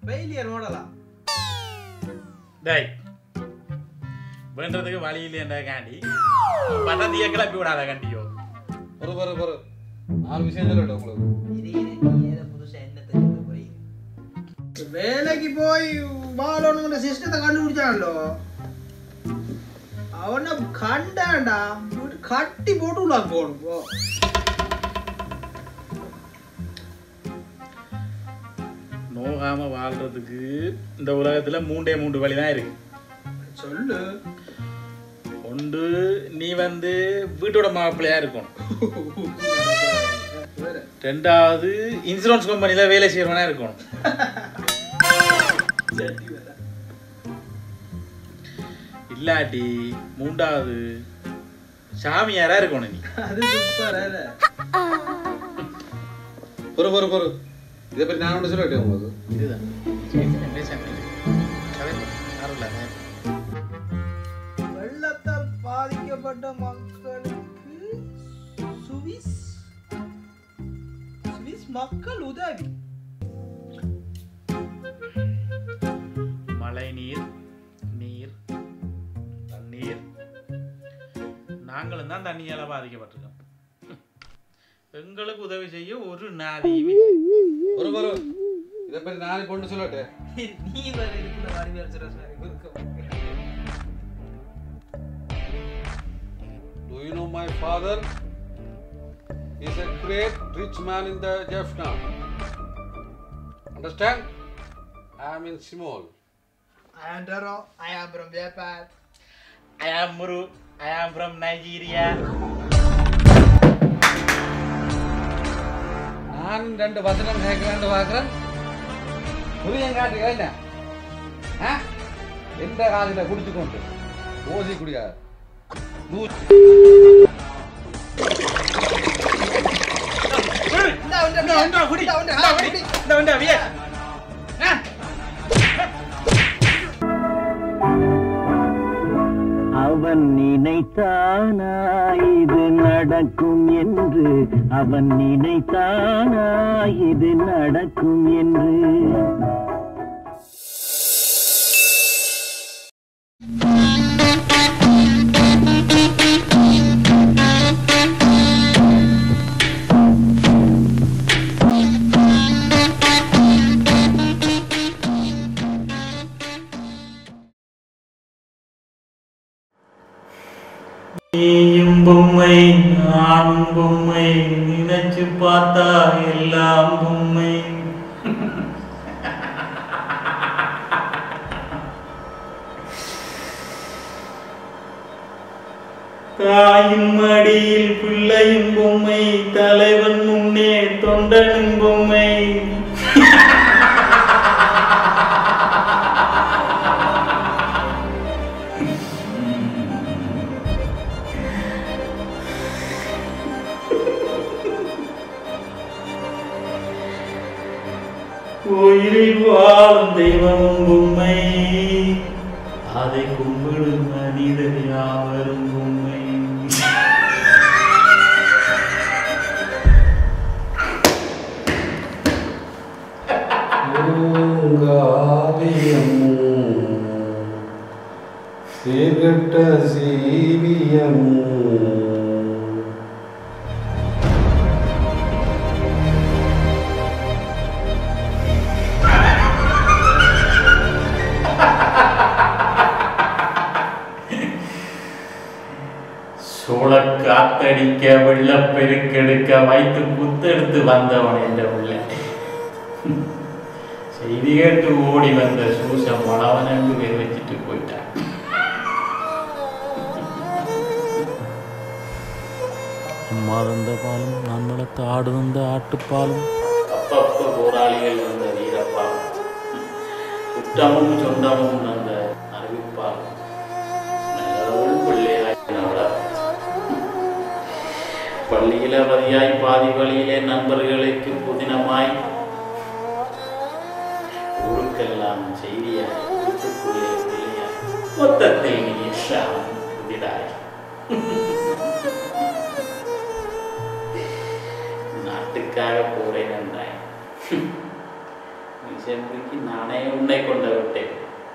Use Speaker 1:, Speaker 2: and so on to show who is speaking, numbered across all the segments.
Speaker 1: Failure ஓடலாம்
Speaker 2: டேய் வேண்டதுக்கு வழி இல்லையன்ற காண்டி பதந்திய கிளப்பி விடாத கண்டியோ
Speaker 3: பொறு பொறு பொறு நாலு விஷயம் சொல்லட்டும் உங்களுக்கு
Speaker 1: இது இது, நீ ஏதோ புதுசா என்ன தெரிஞ்சு புரியுது வேலைக்கு போய் வாழணுங்கிற சிஸ்டத்தை கண்டுபிடிச்சாங்களோ அவனை கண்டாண்டா இவனை கட்டி போட்டு உள்ள போகணும் போ
Speaker 2: நோகாம வாழ்றதுக்கு இந்த உலகத்துல மூண்டே மூன்று வழி தான் இருக்கு
Speaker 1: சொல்லு
Speaker 2: ஒன்று நீ வந்து வீட்டோட மாப்பிள்ளையா இருக்கணும்
Speaker 1: வேற.
Speaker 2: ரெண்டாவது இன்சூரன்ஸ் கம்பெனில வேலை செய்யறவனா இருக்கணும்
Speaker 1: சரி, வேற.
Speaker 2: இல்லாட்டி மூன்றாவது சாமியாரா இருக்கணும் நீ
Speaker 1: அது சூப்பர் வேற.
Speaker 3: பொறு பொறு பொறு இதை பற்றி நான் ஒன்று சொல்லட்டும் உங்களுக்கு
Speaker 2: இதுதான்
Speaker 1: வெள்ளத்தால் பாதிக்கப்பட்ட மக்களுக்கு சுவிஸ் சுவிஸ் மக்கள் உதவி
Speaker 2: மழை நீர் நீர் தண்ணீர் நாங்களும் தான் தண்ணியால பாதிக்கப்பட்டிருக்கோம் எங்களுக்கு உதவி செய்ய ஒரு நாதியும் இல்லை.
Speaker 3: பொறு பொறு இதை பற்றி நான் இப்போ ஒன்று சொல்லட்டேன்
Speaker 1: நீ வேற இதுக்குள்ள வாரி வேற சொல்ற sir
Speaker 3: Do you know my father? He's a great rich man in the Jaffna. Understand? I am in Simol.
Speaker 1: I am Daro, I am from Japan.
Speaker 2: I am Muru. I am from Nigeria.
Speaker 3: நான் ரெண்டு வசனம் கேட்கலான்னு பார்க்குறேன் புரியும் காட்டுங்க என்ன ஆ எந்த காலையில் குடிச்சு கொண்டு ஓசி குடிக்காது
Speaker 1: இந்தா வந்து இந்தா வந்து குடி இந்தா வந்து ஆ குடி
Speaker 2: இந்த வந்து அவிய.
Speaker 4: அவன் நினைத்தானா இது நடக்கும் என்று அவன் நினைத்தானா இது நடக்கும் என்று
Speaker 2: நீயும் பொம்மை நானும் பொம்மை நினைச்சு பார்த்தா எல்லாம் பொம்மை தாயின் மடியில் பிள்ளையும் பொம்மை தலைவன் முன்னே தொண்டனும் பொம்மை கோயிலில் வாழும் தெய்வமும் பொம்மை அதை கும்பிடும் மனிதர் யாவரும் பொம்மை
Speaker 3: பூங்காவியம் சீர்கட்ட சீவியம்
Speaker 2: சோழ காத்தடிக்க வெள்ளப்பெருக்கெடுக்க வைத்து குத்தெடுத்து வந்தவன் என்ற உள்ள செய்தி கேட்டு ஓடி வந்த சூசம் மணவனுக்கு பேர் வச்சுட்டு போயிட்டான்
Speaker 5: அம்மா தந்த பாலும் நான் வளர்த்த ஆடு தந்த ஆட்டுப்பாலும்
Speaker 2: அப்பப்ப போராளிகள் வந்த வீரப்பா சுத்தமும் சொந்தமும் வந்த அறிவிப்பா நல்லவள் பிள்ளையாய் நடா. பள்ளியில பதியாய் பாதி வழியிலே நண்பர்களுக்கு புதினமாய் ஊருக்கெல்லாம் செய்தியாய் வீட்டுக்குள்ளே பிள்ளையாய் மொத்தத்தில் நீ ஷாம் புதிதாய் நாட்டுக்காக போறேன் என்றாய் நீ
Speaker 5: செம்பிக்கு நானே உன்னை கொண்டு விட்டேன்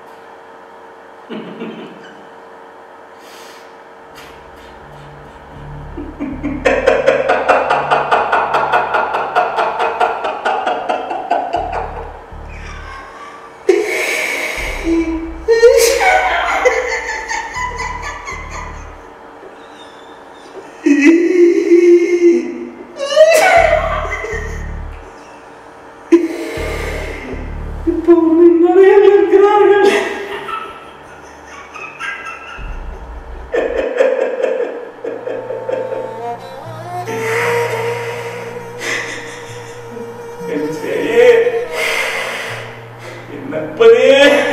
Speaker 5: இப்போ நிறைய இருக்கிறார்கள் என் சேயே, என் அப்பனே,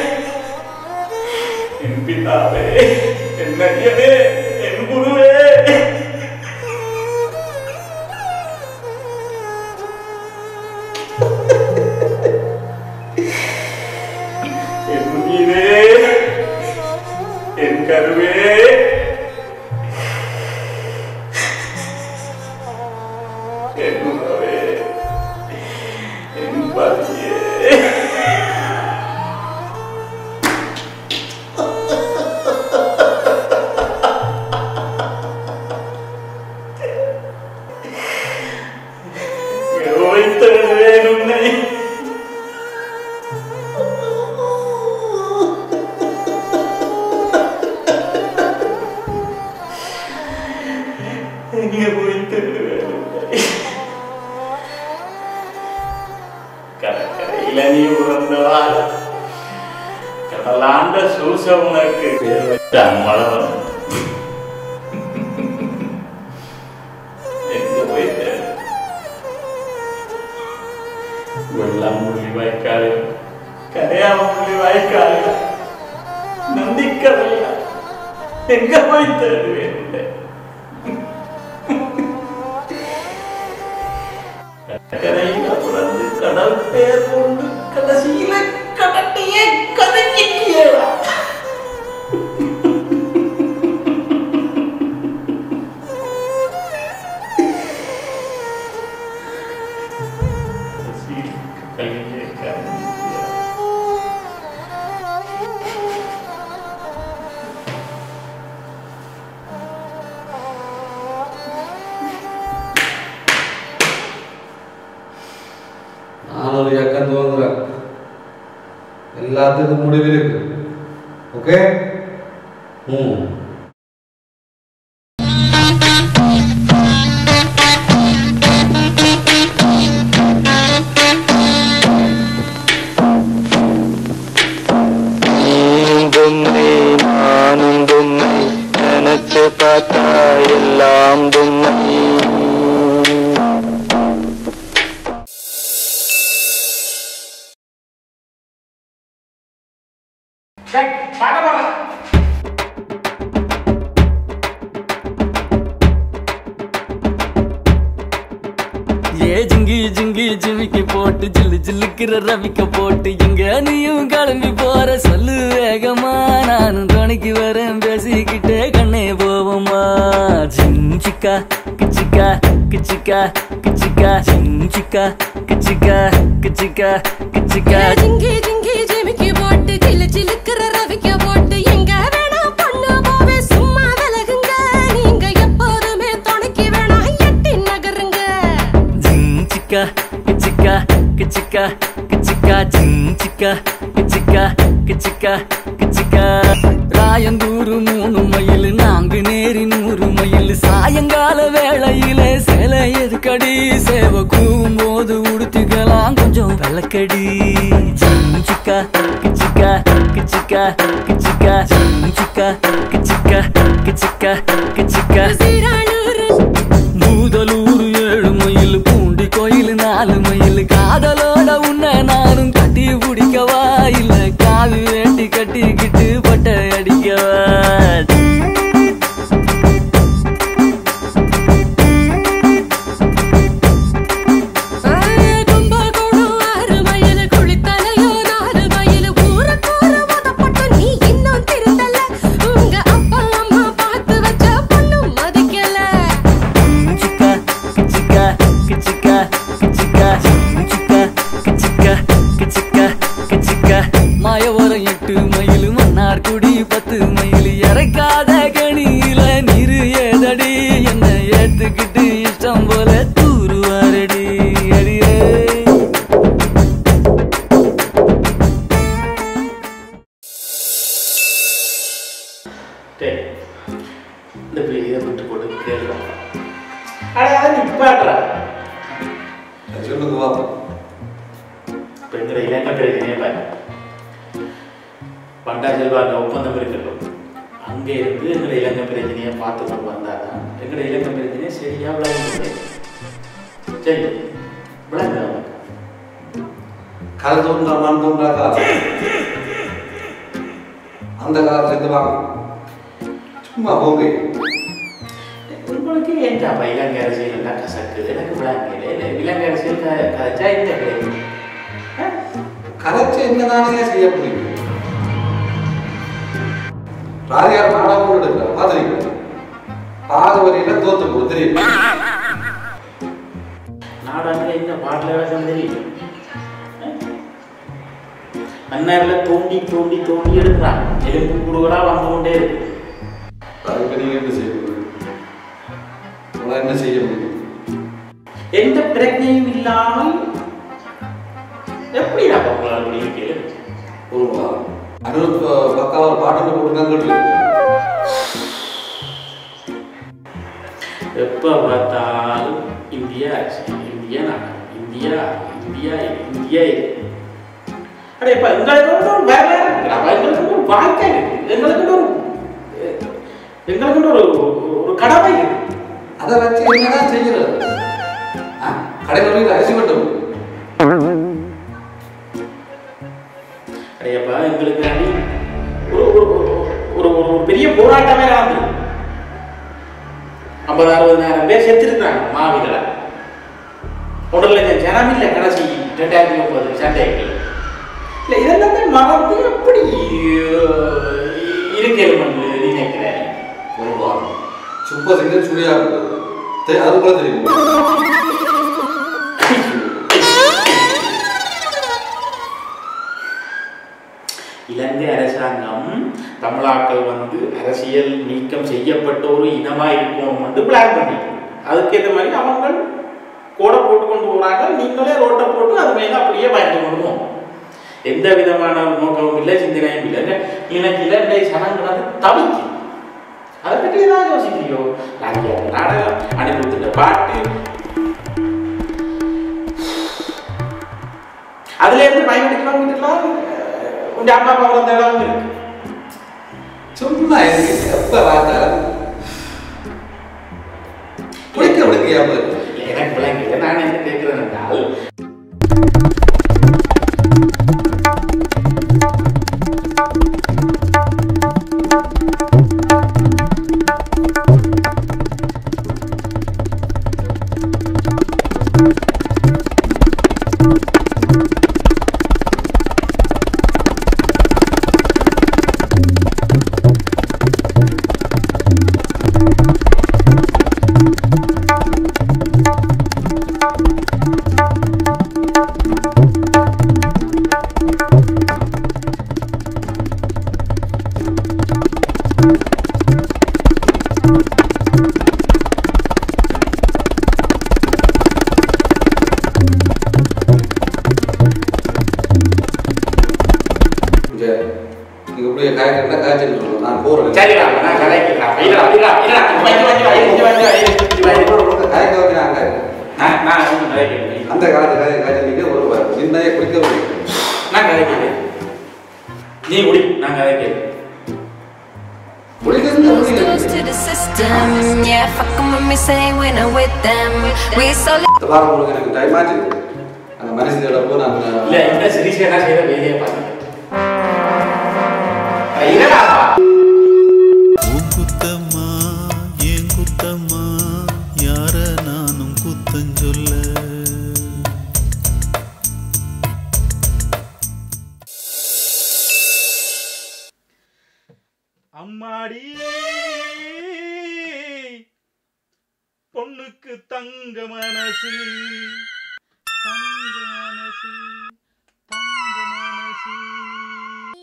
Speaker 5: என் பிதாவே என் ஐயனே என் குருவே என் உயிரே என் கருவே என் உணவே என் பதியே வைத்தேன் உன்னை எங்கே போய் தேடுவேன் உன்னை? கடற்கரையில நீ உறந்தவாள் கடலாண்ட சூச உனக்கு பேர் வச்ச அம்மளவன் எங்க போய் தேடு வெள்ளம் முள்ளி வாய்க்காடு கரையாம முள்ளி வாய்க்காடு நந்திக்கடல்ல எங்க போய் தேடுவேன் உன்னை? கரையில பிறந்து கடல் பேர் கொண்டு கடைசியில கடட்டியே கதங்கிட்டியடா கடைசியில் கல்லிலே கதங்கிட்டியடா
Speaker 3: நான் ஒரு இயக்கம் துவங்குறேன் எல்லாத்துக்கும் முடிவு இருக்கு ஓகே ம்
Speaker 4: நீயும் பொம்மை நானும் பொம்மை நினைச்சு பார்த்தா எல்லாம் பொம்மை
Speaker 6: ஏ ஜிங்கி ஜிங்கி ஜிமிக்கி போட்டு ஜில்லு ஜில்லுக்கிற ரவிக்க போட்டு எங்க நீயும் கிளம்பி போற சொல்லு வேகமா நானும் துணைக்கு வரேன் பேசிக்கிட்டே கண்ணே போவோமா ஜிஞ்சிக்கா கிச்சிக்கா கிச்சிக்கா கிச்சிக்கா ஜிஞ்சிக்கா கிச்சிக்கா கிச்சிக்கா கிச்சிக்கா
Speaker 7: ஜிங்கி ஜிங்கி ஜிமிக்கி போட்டு ஜிலு ஜிலுக்குற ரவிக்க போட்டு எங்க வேணா பொண்ணு போவே சும்மா விலகுங்க நீங்க எப்போதுமே துணைக்கு வேணா எட்டி நகருங்க
Speaker 6: ஜிஞ்சிக்கா கிச்சிக்கா கிச்சிக்கா கிச்சிக்கா ஜிஞ்சிக்கா கிச்சிக்கா கிச்சிக்கா கிச்சிக்கா ராயந்தூரு மூணு மயில் நான்கு நேரி நூறு மயில் சாயங்கால வேளையில சில எதுக்கடி சேவ கூவும் போது உடுத்திக்கலாம் கொஞ்சம் விளக்கடி ஜிஞ்சிக்கா கிச்சிக்கா கிச்சிக்கா கிச்சிக்கா ஜிஞ்சிக்கா கிச்சிக்கா கிச்சிக்கா கிச்சிக்கா
Speaker 7: சீரானூரு
Speaker 6: மூதலூர் ஏழு மயில் பூண்டி கோயில் நாலு மயில் காதலோட உன்னை நானும் கட்டி பிடிக்கவா இல்ல காவி வேண்டி கட்டிக்கிட்டு பட்டை அடிக்கவா
Speaker 7: கும்பகோணம் ஆறு மயில் குளித்தலையோ நாலு மயில் ஊருக்கூற மதப்பட்டு நீ இன்னும் திருந்தல உங்க அப்பா அம்மா பார்த்து வச்ச பொண்ணு மதிக்கல
Speaker 6: கிச்சிக்கா கிச்சிக்கா கிச்சிக்கா கிச்சிக்கா கிச்சிக்கா கிச்சிக்கா கிச்சிக்கா மாயவரம் எட்டு மயில் மன்னார் குடி பத்து மயில் இறக்காத கணியில நீரு ஏதடி என்ன ஏத்துக்கிட்டு இஷ்டம் போல தூருவாரடி அடியே
Speaker 2: டேய், இந்த பிள்ளை இதை விட்டு போட்டு கேள்றான் அடையாத நிப்பாடுறா
Speaker 3: சொல்லுங்க வா
Speaker 2: இப்போ எங்களை இலங்கை பிரச்சனையே பாரு பண்டா செல்வாங்க ஒப்பந்தம் இருக்கட்டும் அங்கே இருந்து எங்களை இலங்கை பிரச்சனையை பார்த்து கொண்டு வந்தாதான் எங்களை இலங்கை பிரச்சனையை சரியா விளங்க சரி விளங்க
Speaker 3: கதை தோன்றா மண் தோன்றா காலம் அந்த காலத்துல இருந்து வாங்க சும்மா போங்க
Speaker 2: உங்களுக்கு ஏன்டாப்பா இலங்கை அரசியல் எல்லாம் கசக்குது எனக்கு விளங்கல இல்லை இலங்கை அரசியல் க கதைச்சா என்ன கிடையாது
Speaker 3: கதைச்சு என்னதானே செய்ய முடியும் ராதியார் நாடகம் எடுக்கிறார் பார்த்துருக்கீங்க பாதி வரையில தோத்து போடு தெரியும்
Speaker 2: நாடாங்க என்ன பாட்டில் விளக்கம் தெரியும் அந்நேரில் தோண்டி தோண்டி தோண்டி எடுக்கிறான் எலும்பு கூடுகளா வந்து கொண்டே இருக்கு
Speaker 3: அதுக்கு நீங்க என்ன செய்ய முடியும் உங்களால் என்ன செய்ய முடியும்
Speaker 2: எந்த பிரச்சனையும் இல்லாமல் எப்படி நான் உங்களால் முடியும்
Speaker 3: ஒரு அனுபவ பக்காவ ஒரு பாட்டு போட்டுருக்காங்க
Speaker 2: எப்போ பார்த்தாலும் இந்தியா ஆச்சு இந்தியா நான் இந்தியா இந்தியா இந்தியா இது அடே இப்போ எங்களுக்கு வந்து ஒரு வேலை இருக்குடா எங்களுக்கு வந்து ஒரு வாழ்க்கை இருக்கு எங்களுக்கு வந்து ஒரு எங்களுக்கு வந்து ஒரு ஒரு கடமை இருக்கு
Speaker 3: அதை வச்சு என்னதான் செய்யறது ஆ? கடையில் போய் அரிசி மட்டும்
Speaker 2: அடையப்பா எங்களுக்கு அடி ஒரு ஒரு ஒரு- ஒரு ஒரு ஒரு பெரிய போராட்டமே நடந்து ஐம்பது அறுபதாயிரம் பேர் செத்துருக்காங்க மாவீரர் ஒன்றரை லட்சம் ஜனம் இல்லை கடைசி ரெண்டாயிரத்தி முப்பது சண்டைகள் இல்லை இதெல்லாமே மறந்து எப்படி இருக்கணும் நினைக்கிறேன்
Speaker 3: ஒரு வாரம் சுப்ப சிங்க சுழியா இருக்குது அது கூட தெரியும்
Speaker 2: இலங்கை அரசாங்கம் தமிழாக்கள் வந்து அரசியல் நீக்கம் செய்யப்பட்ட ஒரு இனமா இருக்கணும் வந்து பிளான் பண்ணிட்டு அதுக்கேற்ற மாதிரி அவங்க கோடை போட்டு கொண்டு போறாங்க நீங்களே ரோட்டை போட்டு அது மேல அப்படியே பயந்து கொண்டு போங்க எந்த விதமான நோக்கமும் இல்லை சிந்தனையும் இல்லை எனக்கு இலங்கை சனங்கிறது தவிக்கு அதை பற்றி ஏதாவது யோசிக்கிறியோ நாங்கள் நாடகம் அனுபவத்திட்ட பாட்டு அதுல இருந்து பதினெட்டு கிலோமீட்டர்லாம் உங்க அம்மா அப்பா பிறந்த இடம் இருக்கு
Speaker 3: சும்மா இருக்கு எப்ப பார்த்தாலும் குளிக்க விடுக்கையாம இருக்கு
Speaker 2: எனக்கு விளங்கல நான் என்ன கேட்கிறேன் என்றால்
Speaker 3: இங்க நீங்க இப்படியே காய்கறி காய்ச்சல் சொல்லணும் நான் போறேன்
Speaker 2: சரிடா நான் கதைக்கிறேன் இல்லடா இல்லடா இல்லடா வந்து வந்து வந்து வந்து வந்து
Speaker 3: காய்க்க வைக்கிறாங்க
Speaker 2: நான் நான் வந்து கதைக்கிறேன்
Speaker 3: அந்த காலத்து காய்கறி காய்ச்சல் நீங்க ஒரு சின்னையே குளிக்க முடியும்
Speaker 2: நான் கதைக்கிறேன் நீ குடி நான் கதைக்கிறேன்
Speaker 3: குளிக்கிறது
Speaker 7: Close
Speaker 3: முடியல
Speaker 7: to the system, yeah. Fuck 'em with me, say we're not with them. We so
Speaker 3: இந்த வாரம் உங்களுக்கு எனக்கு டைம் ஆச்சு அந்த மனுஷனோட போய் நான்
Speaker 2: இல்ல இந்த சிரிச்சேனா செய்த வேலையை பார்த்துட்டேன் இல்லடா
Speaker 5: உன் குத்தம்மா ஏன் குத்தம்மா யார நானும் குத்தஞ்சொல்ல
Speaker 2: அம்மாடி பொண்ணுக்கு தங்க மனசு தங்க மனசு தங்க மனசு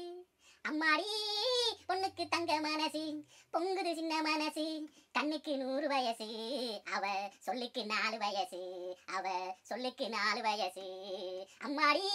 Speaker 8: சொல்லுக்கு தங்க மனசு பொங்குது சின்ன மனசு கண்ணுக்கு நூறு வயசு அவ சொல்லுக்கு நாலு வயசு அவ சொல்லுக்கு நாலு வயசு அம்மாடி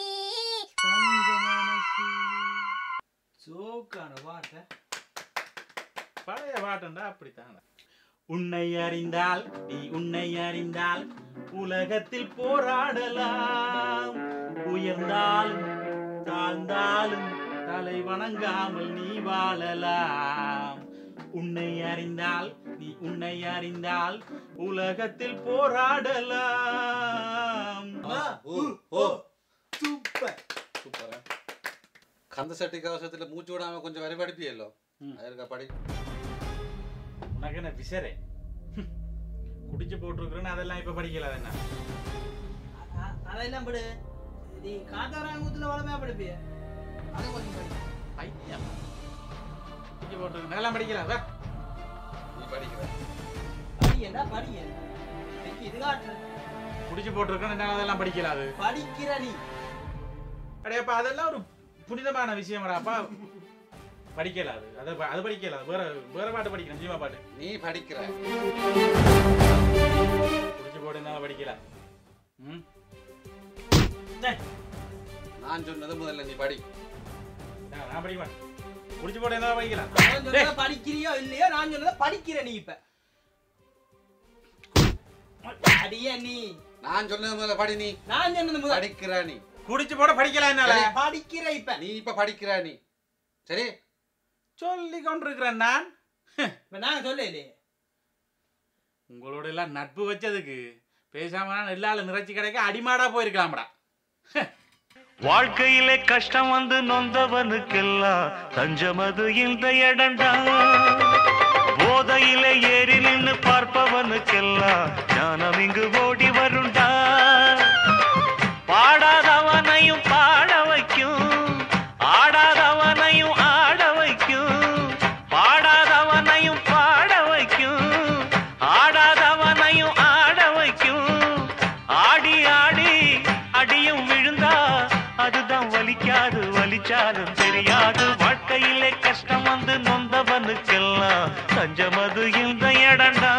Speaker 1: சோக்கான பாட்டை
Speaker 2: பழைய பாட்டுண்டா அப்படித்தான் உன்னை அறிந்தால் நீ உன்னை அறிந்தால் உலகத்தில் போராடலாம் உயர்ந்தாலும் தாழ்ந்தாலும் தலை வணங்காமல் நீ வாழலாம் உன்னை அறிந்தால் நீ உன்னை அறிந்தால் உலகத்தில் போராடலாம்
Speaker 1: சூப்பர்
Speaker 3: சூப்பரா கந்த சட்டி கவசத்துல மூச்சு விடாம கொஞ்சம் வரி படிப்பியല്ലോ
Speaker 2: ம்.
Speaker 3: அதற்கா படி
Speaker 2: உனக்கு என்ன விசரே குடிச்சு போட்டிருக்கிறேன்னு அதெல்லாம் இப்ப படிக்கல என்ன
Speaker 1: அ- அதெல்லாம் படு நீ காத்தாராங்குத்துல வளமையா படிப்பிய அதை கொஞ்சம் படி
Speaker 2: பைத்தியம் குடிச்சு போட்டிருக்கிறேன் அதெல்லாம் படிக்கல வா
Speaker 3: நீ படிக்கிற
Speaker 1: படியண்டா படிய எனக்கு இது காட்டுற
Speaker 2: குடிச்சு போட்டிருக்கேன் என்னால அதெல்லாம் படிக்கல அது
Speaker 1: படிக்கிற நீ
Speaker 2: அடையப்பா அதெல்லாம் ஒரு புனிதமான விஷயம்டாப்பா படிக்கல அது அது ப- அது படிக்கல அது வேற வேற பாட்டு படிக்கணும் ஜீவா பாட்டு
Speaker 3: நீ படிக்கிற
Speaker 2: குடிச்சு போட்டு என்னால படிக்கல ம்
Speaker 3: நான் சொன்னது முதல்ல நீ படி
Speaker 2: நான் நான் படிக்க மாட்டேன் குடிச்சு போட்டு என்னால படிக்கலாம்
Speaker 1: அவன் சொன்னதை படிக்கிறியோ இல்லையோ நான் சொன்னதை படிக்கிற நீ இப்ப அடிய நீ
Speaker 3: நான் சொன்னது முதல்ல படி நீ
Speaker 1: நான் சொன்னது முதல்
Speaker 3: படிக்கிற நீ
Speaker 2: குடிச்சு போட படிக்கல என்னால
Speaker 1: படிக்கிற இப்ப
Speaker 3: நீ இப்ப படிக்கிற நீ சரி
Speaker 2: சொல்லி கொண்டிருக்கிறேன் நான்
Speaker 1: இப்ப நான் சொல்லலையே
Speaker 2: உங்களோட எல்லாம் நட்பு வச்சதுக்கு பேசாம நான் எல்லாரும் நிறைச்சி கிடைக்க அடிமாடா போயிருக்கலாம்டா
Speaker 5: வாழ்க்கையிலே கஷ்டம் வந்து நொந்தவனுக்கெல்லாம் தஞ்சமது இந்த இடண்டா போதையிலே ஏறி நின்னு பார்ப்பவனுக்கெல்லாம் ஞானம் இங்கு ஓடி வருண்டா பாடாதவனையும் பாட வைக்கும் ஆடாதவனையும் ஆட வைக்கும் பாடாதவனையும் பாட வைக்கும் ஆடாதவனையும் ஆட வைக்கும் ஆடி ஆடி அடியும் விழுந்தா அதுதான் வலிக்காது வலிச்சாலும் தெரியாது வாழ்க்கையிலே கஷ்டம் வந்து நொந்தவனுக்கெல்லாம் தஞ்சமது இந்த இடண்டா